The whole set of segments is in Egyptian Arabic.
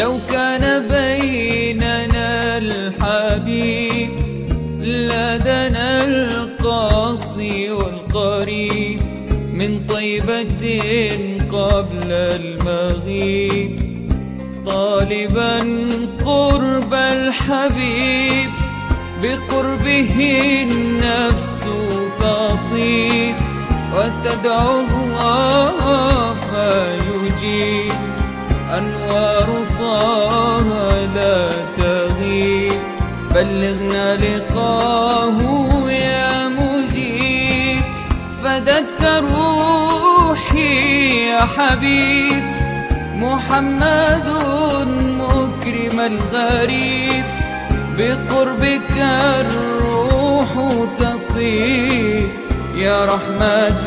لو كان بيننا الحبيب لدنا القاصي والقريب من طيبة قبل المغيب طالبا قرب الحبيب بقربه النفس تطيب وتدعو الله فيجيب أنوار طه لا تغيب بلغنا لقاه يا مجيب فدتك روحي يا حبيب محمد مكرم الغريب بقربك الروح تطيب يا رحمة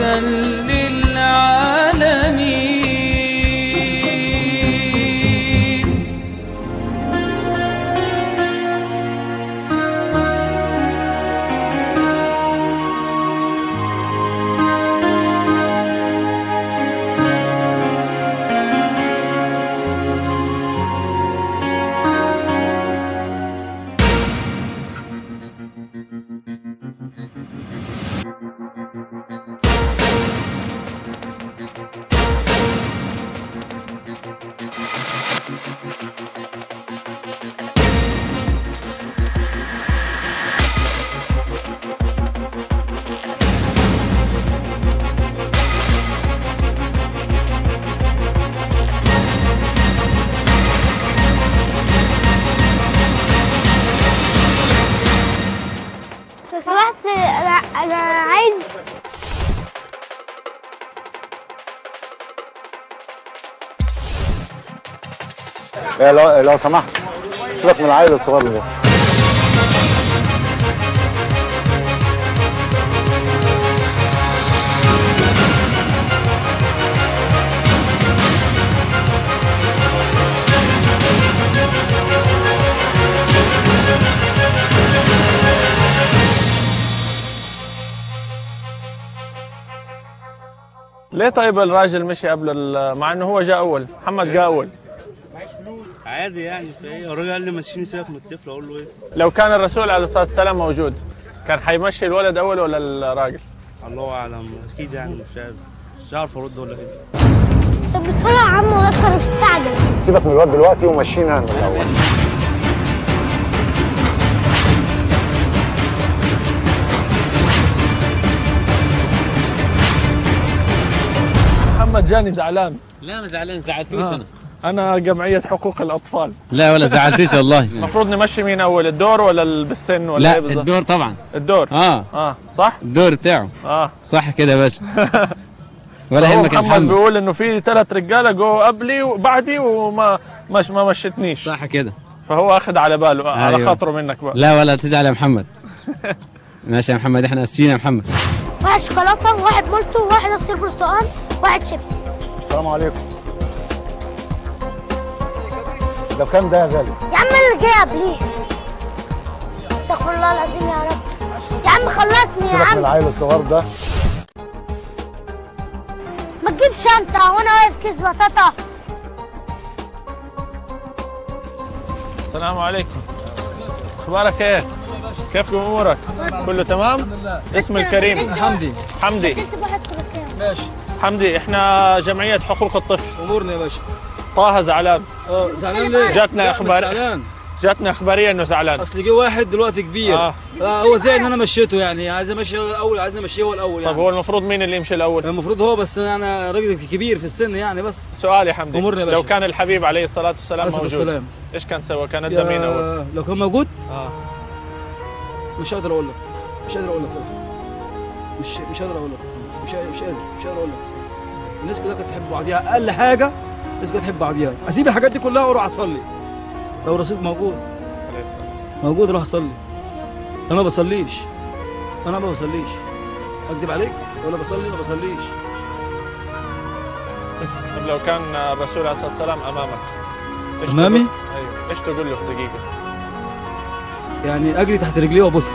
للعالمين لو سمحت انا انا عايز إيه لو, لو سمحت سيبك من العيل الصغير ده ليه طيب الراجل مشي قبل ال- مع انه هو جاء اول محمد جاء اول عادي يعني فايه الراجل قال لي مشيني سيبك من الطفل اقول له ايه لو كان الرسول عليه الصلاه والسلام موجود كان حيمشي الولد اول ولا الراجل الله اعلم اكيد يعني مش عارف مش عارف ارد ولا ايه طب بسرعة يا عم وذكر مستعجل سيبك من الواد دلوقتي ومشينا من الاول محمد جاني زعلان لا ما زعلان زعلتوش انا انا جمعيه حقوق الاطفال لا ولا زعلتوش والله المفروض نمشي مين اول الدور ولا ال- بالسن ولا لا ايه بالظبط الدور طبعا الدور اه اه صح الدور بتاعه اه صح كده يا باشا ولا هو يهمك يا محمد محمد بيقول انه في ثلاث رجاله جو قبلي وبعدي وما مش ما مشيتنيش صح كده فهو اخذ على باله على أيوة. خاطره منك بقى لا ولا تزعل يا محمد ماشي يا محمد احنا اسفين يا محمد واحد شوكولاتة واحد مولتو واحد عصير برتقال واحد شيبسي السلام عليكم لو كان ده يا غالي يا عم انا جاي قبليه استغفر الله العظيم يا رب يا عم خلصني يا سيبك من عم العيل الصغير ده ما تجيب شنطة وانا واقف كيس بطاطا السلام عليكم اخبارك ايه كيف امورك كله تمام اسم الكريم حمدي حمدي انت واحد كروكيه ماشي حمدي احنا جمعيه حقوق الطفل امورنا يا باشا طه زعلان اه زعلان ليه؟ جاتنا لا، مش أخبار. زعلان جاتنا اخباريه انه زعلان اصل جه واحد دلوقتي كبير آه. آه. هو زعل ان انا مشيته يعني عايز امشي هو الاول عايزني امشيه هو الاول طب يعني هو المفروض مين اللي يمشي الاول المفروض هو بس انا راجل كبير في السن يعني بس سؤال يا حمدي أمورنا يا باشا. لو كان الحبيب عليه الصلاه والسلام عليه الصلاة موجود والسلام. ايش كان سوى كان ادى مين اول يا- لو كان موجود اه مش قادر اقول لك مش قادر اقول لك صراحه مش مش قادر اقول لك صراحة. مش قادر مش قادر مش قادر اقول لك صراحة. الناس كلها كانت تحب بعضيها اقل حاجه الناس كلها تحب بعضيها اسيب الحاجات دي كلها واروح اصلي لو الرصيد موجود عليه الصلاه والسلام موجود اروح اصلي انا ما بصليش انا ما بصليش اكذب عليك ولا بصلي ولا بصليش بس طب لو كان الرسول عليه الصلاه والسلام امامك إيش أمامي؟ تقول- ايوه ايش تقول له في دقيقه يعني اجري تحت رجليه وابوسها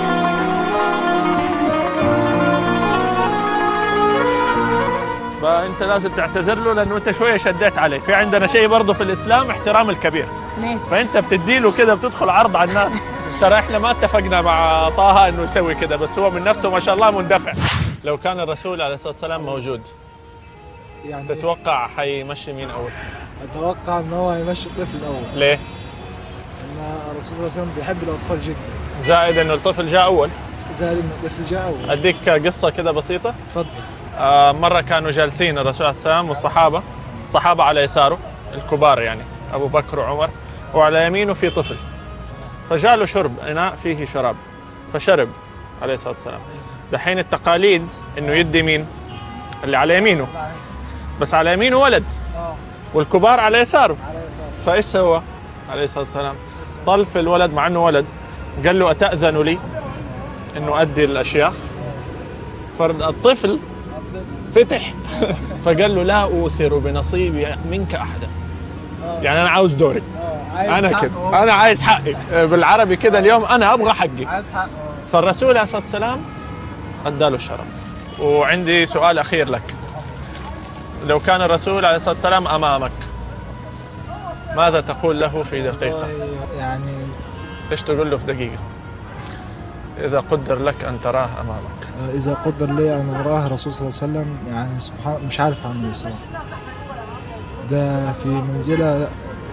فان انت لازم تعتذر له لانه انت شويه شديت عليه في عندنا شيء برضه في الاسلام احترام الكبير ماشي فانت بتدي له كده بتدخل عرض على الناس ترى احنا ما اتفقنا مع طه انه يسوي كده بس هو من نفسه ما شاء الله مندفع لو كان الرسول عليه الصلاه والسلام موجود يعني تتوقع حيمشي مين اول اتوقع ان هو هيمشي الطفل الاول ليه ان الرسول صلى الله عليه وسلم بيحب الاطفال جدا زائد انه الطفل جاء اول زائد ان الطفل جاء اول اديك قصه كده بسيطه اتفضل آه مره كانوا جالسين الرسول عليه السلام والصحابه الصحابه على يساره الكبار يعني ابو بكر وعمر وعلى يمينه في طفل فجاء له شرب اناء فيه شراب فشرب عليه الصلاه والسلام دحين التقاليد انه يدي مين اللي على يمينه بس على يمينه ولد والكبار على يساره فايش سوى عليه الصلاه والسلام طل في الولد مع انه ولد قال له اتاذن لي انه ادي الاشياء فالطفل فتح فقال له لا اوثر بنصيبي منك احدا يعني انا عاوز دوري انا كده انا عايز حقي بالعربي كده اليوم انا ابغى حقي عايز حقه فالرسول عليه الصلاه والسلام اداله الشرف وعندي سؤال اخير لك لو كان الرسول عليه الصلاه والسلام امامك ماذا تقول له في دقيقه يعني ايش تقول له في دقيقه اذا قدر لك ان تراه امامك اذا قدر لي ان اراه الرسول صلى الله عليه وسلم يعني سبحان مش عارف اعمل ايه صراحه ده في منزله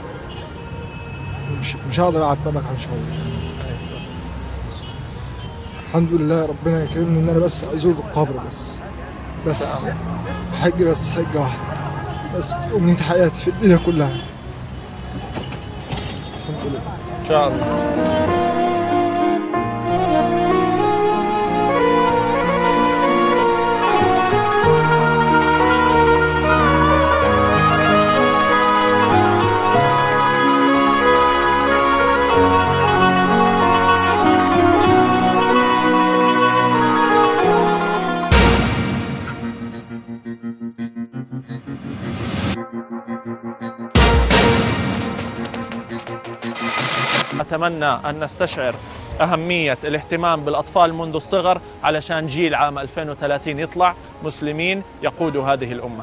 مش مش هقدر اعبرك عن شعوري الحمد لله ربنا يكرمني ان انا بس ازور القبر بس بس حج بس حجه واحده بس دي امنيه حياتي في الدنيا كلها الحمد لله ان شاء الله أتمنى أن نستشعر أهمية الاهتمام بالأطفال منذ الصغر علشان جيل عام 2030 يطلع مسلمين يقودوا هذه الأمة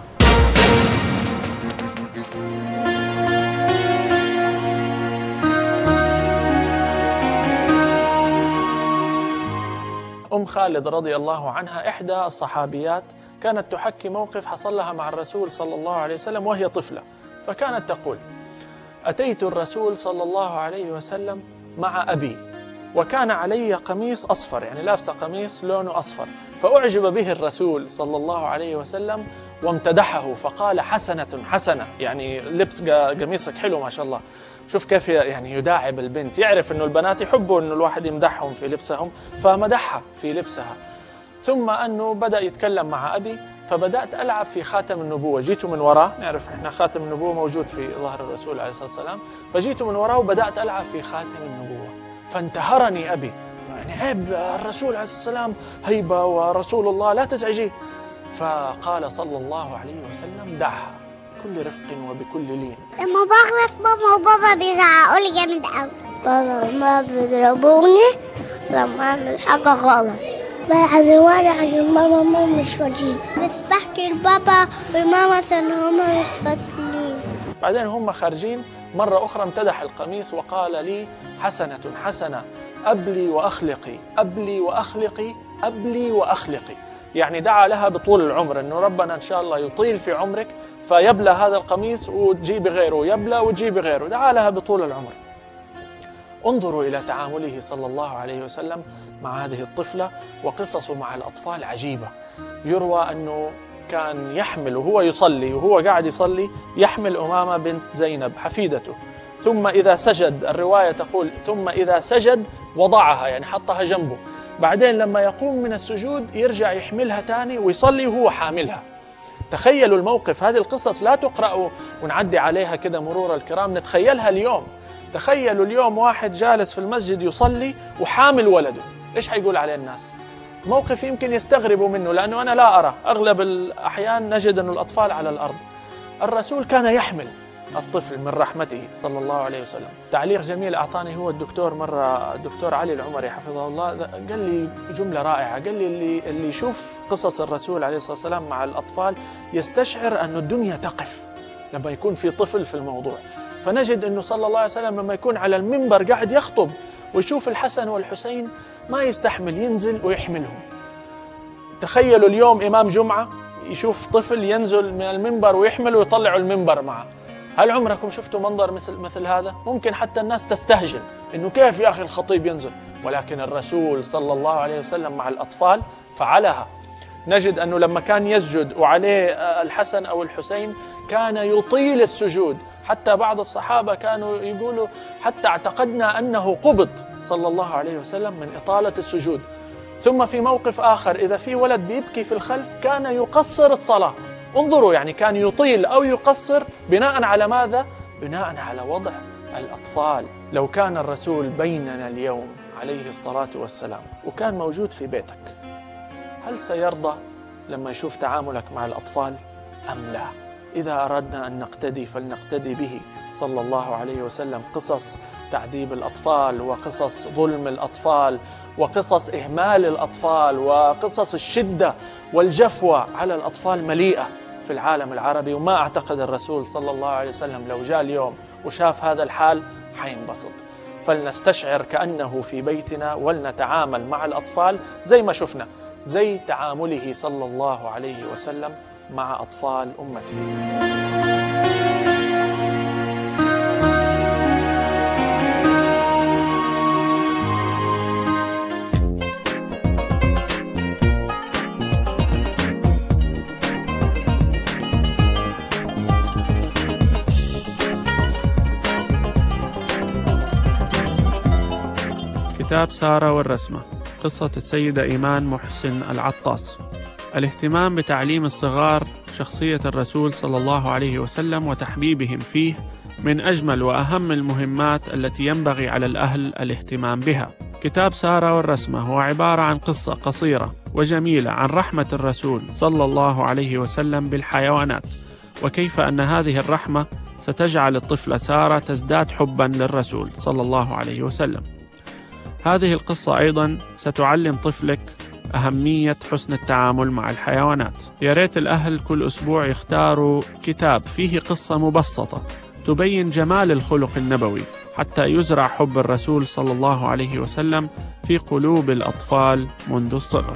أم خالد رضي الله عنها إحدى الصحابيات كانت تحكي موقف حصل لها مع الرسول صلى الله عليه وسلم وهي طفلة فكانت تقول أتيت الرسول صلى الله عليه وسلم مع أبي وكان علي قميص أصفر يعني لابسة قميص لونه أصفر فأعجب به الرسول صلى الله عليه وسلم وامتدحه فقال حسنة حسنة يعني لبس قميصك حلو ما شاء الله شوف كيف يعني يداعب البنت يعرف أنه البنات يحبوا أنه الواحد يمدحهم في لبسهم فمدحها في لبسها ثم أنه بدأ يتكلم مع أبي فبدأت ألعب في خاتم النبوة جيت من وراه نعرف إحنا خاتم النبوة موجود في ظهر الرسول عليه الصلاة والسلام فجيت من وراه وبدأت ألعب في خاتم النبوة فانتهرني أبي يعني عيب الرسول عليه الصلاة والسلام هيبة ورسول الله لا تزعجيه فقال صلى الله عليه وسلم دعها بكل رفق وبكل لين لما بغلط ماما وبابا بيزعقوا لي جامد قوي بابا وماما بيضربوني لما اعمل حاجة غلط بيعلموني عشان بابا وماما مش فاضيين بس بحكي لبابا وماما عشان هما مش فاضيين بعدين هم خارجين مرة أخرى امتدح القميص وقال لي حسنة حسنة أبلي وأخلقي أبلي وأخلقي أبلي وأخلقي يعني دعا لها بطول العمر أنه ربنا إن شاء الله يطيل في عمرك فيبلى هذا القميص وتجيب غيره يبلى وتجيب غيره دعا لها بطول العمر انظروا إلى تعامله صلى الله عليه وسلم مع هذه الطفلة وقصصه مع الأطفال عجيبة يروى أنه كان يحمل وهو يصلي وهو قاعد يصلي يحمل أمامة بنت زينب حفيدته ثم إذا سجد الرواية تقول ثم إذا سجد وضعها يعني حطها جنبه بعدين لما يقوم من السجود يرجع يحملها تاني ويصلي وهو حاملها تخيلوا الموقف هذه القصص لا تقرأ ونعدي عليها كده مرور الكرام نتخيلها اليوم تخيلوا اليوم واحد جالس في المسجد يصلي وحامل ولده ايش حيقول عليه الناس موقف يمكن يستغربوا منه لانه انا لا ارى اغلب الاحيان نجد ان الاطفال على الارض الرسول كان يحمل الطفل من رحمته صلى الله عليه وسلم تعليق جميل أعطاني هو الدكتور مرة الدكتور علي العمري حفظه الله قال لي جملة رائعة قال لي اللي, اللي يشوف قصص الرسول عليه الصلاة والسلام مع الأطفال يستشعر أن الدنيا تقف لما يكون في طفل في الموضوع فنجد أنه صلى الله عليه وسلم لما يكون على المنبر قاعد يخطب ويشوف الحسن والحسين ما يستحمل ينزل ويحملهم تخيلوا اليوم إمام جمعة يشوف طفل ينزل من المنبر ويحمله ويطلعوا المنبر معه هل عمركم شفتوا منظر مثل مثل هذا؟ ممكن حتى الناس تستهجن انه كيف يا اخي الخطيب ينزل؟ ولكن الرسول صلى الله عليه وسلم مع الاطفال فعلها. نجد انه لما كان يسجد وعليه الحسن او الحسين كان يطيل السجود، حتى بعض الصحابه كانوا يقولوا حتى اعتقدنا انه قبض صلى الله عليه وسلم من اطاله السجود. ثم في موقف اخر اذا في ولد بيبكي في الخلف كان يقصر الصلاه انظروا يعني كان يطيل او يقصر بناء على ماذا؟ بناء على وضع الاطفال، لو كان الرسول بيننا اليوم عليه الصلاه والسلام وكان موجود في بيتك هل سيرضى لما يشوف تعاملك مع الاطفال ام لا؟ اذا اردنا ان نقتدي فلنقتدي به صلى الله عليه وسلم قصص تعذيب الاطفال وقصص ظلم الاطفال وقصص اهمال الاطفال وقصص الشده والجفوه على الاطفال مليئه في العالم العربي وما اعتقد الرسول صلى الله عليه وسلم لو جاء اليوم وشاف هذا الحال حينبسط فلنستشعر كانه في بيتنا ولنتعامل مع الاطفال زي ما شفنا زي تعامله صلى الله عليه وسلم مع اطفال امته كتاب سارة والرسمة قصة السيدة إيمان محسن العطاس الاهتمام بتعليم الصغار شخصية الرسول صلى الله عليه وسلم وتحبيبهم فيه من أجمل وأهم المهمات التي ينبغي على الأهل الاهتمام بها كتاب سارة والرسمة هو عبارة عن قصة قصيرة وجميلة عن رحمة الرسول صلى الله عليه وسلم بالحيوانات وكيف أن هذه الرحمة ستجعل الطفلة سارة تزداد حبا للرسول صلى الله عليه وسلم هذه القصة أيضا ستعلم طفلك أهمية حسن التعامل مع الحيوانات يا ريت الأهل كل أسبوع يختاروا كتاب فيه قصة مبسطة تبين جمال الخلق النبوي حتى يزرع حب الرسول صلى الله عليه وسلم في قلوب الأطفال منذ الصغر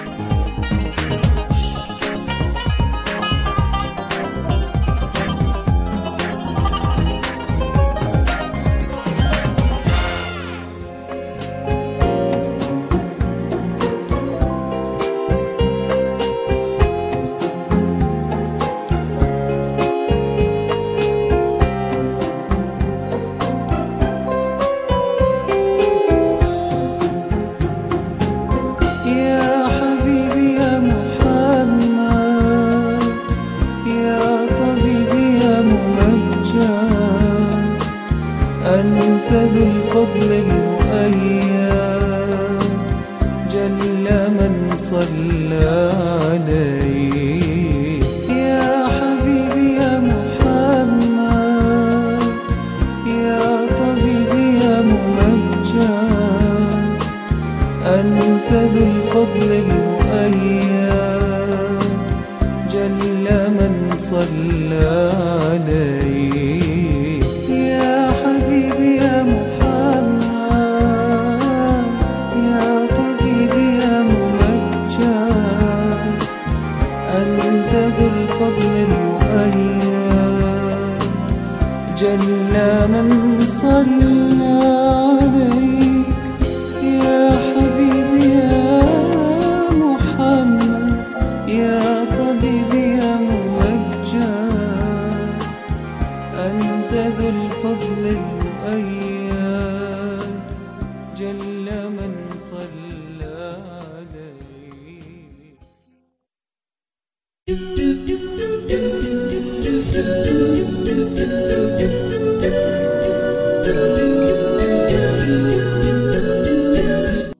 يا حبيبي يا محمد يا طبيبي يا ممجد أنت ذو الفضل المؤيد جل من صلى عليه يا حبيبي يا محمد يا طبيبي يا ممجد أنت ذو الفضل المؤيد جل من صلى عليه يا حبيبي يا محمد يا طبيبي يا ممجد أنت ذو الفضل المؤيد جل من صلى عليك يا حبيبي يا محمد يا طبيبي يا ممجد أنت ذو الفضل المؤيد جل من صلى